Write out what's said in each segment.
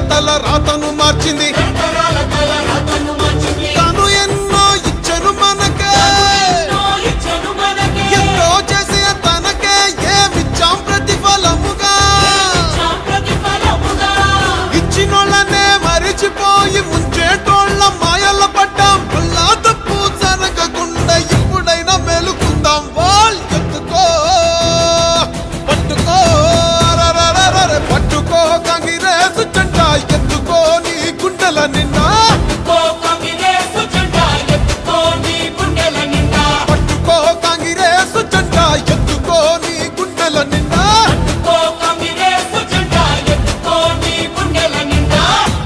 తల రాతను మార్చింది తరతరాల తల రాతను మార్చింది తాను ఎన్నో ఇచ్చను మనకే ఎన్నో ఇచ్చెను మనకే ఎంతో చేసే తనకే ఏమిచ్చాం ప్రతిఫలముగా ఇచ్చాం ప్రతిఫలముగా ఇచ్చినోళ్ళనే మరిచిపోయి ముంచేటోళ్ళ మాయల పడ్డాం పుల్లా తప్పు జరగకుండా ఇప్పుడైనా మేలుకుందాం వాల్ ఎత్తుకో పట్టుకో అరరరరరే, పట్టుకో కంగిరేసు జెండా ఎత్తుకో నీ గుండెల నిండా ఎత్తుకో కాంగ్రెసు జెండా ఎత్తుకో నీ గుండెల నిండా పట్టుకో కంగిరేసు జెండా ఎత్తుకో నీ గుండెల నిండా ఎత్తుకో కాంగ్రెసు జెండా ఎత్తుకో నీ గుండెల నిండా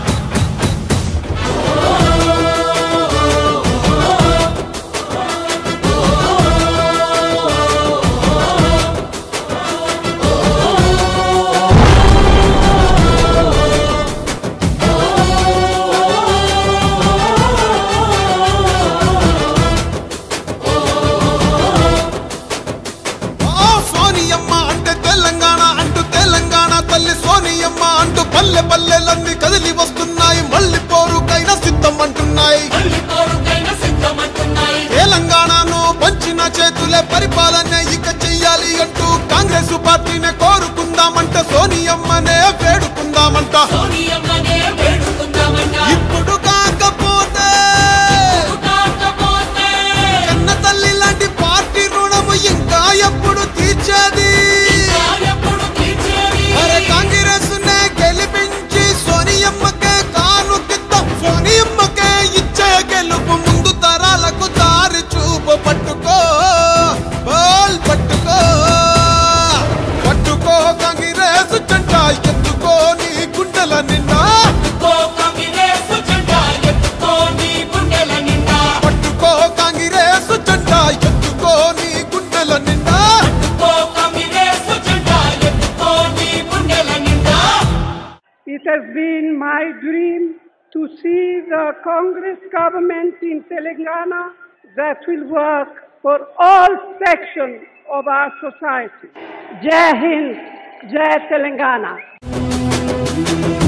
ఆ సోనియమ్మ అంటే తెలంగాణ అంటూ తెలంగాణ తల్లి సోనియమ్మ అంటూ పల్లె పల్లెలన్నీ కదిలి వస్తున్నాయి మళ్ళీ పోరుకైనా సిద్ధం అంటున్నాయి మళ్ళీ కోరుకైన సిద్ధమంటున్నాయి తెలంగాణను పంచిన చేతులే పరిపాలన ఇక చెయ్యాలి అంటూ కాంగ్రెస్ పార్టీనే కోరుకుందామంట సోనియమ్మనే వేడుకుందామంట సోనియమ్మనే వేడుకుందామంట ఇప్పుడు కాకపోతే కాకపోతే కన్న తల్లి లాంటి పార్టీ రుణము ఇంకా ఎప్పుడు తీర్చేది ఎప్పుడు తీర్చేది అరే కాంగ్రెస్ నే గెలిపించి సోనియమ్మకే కానుకిద్దాం సోనియమ్మకే ఇచ్చే గెలుపు ముందు తరాలకు దారి చూపు పట్టుకో బాల్ పట్టుకో పట్టుకో కాంగ్రెస్ జెండా ఎత్తుకో నీ గుండెల నిండా ఎత్తుకో కాంగ్రెసు జెండా ఎత్తుకో నీ గుండెల నిండా పట్టుకో కాంగ్రెస్ జెండా ఎత్తుకో నీ గుండెల నిండా ఎత్తుకో కాంగ్రెసు జెండా ఎత్తుకో నీ గుండెల నిండా It has been my dream to see the Congress government in Telangana that will work for all sections of our society. Jai Hind, Jai Telangana.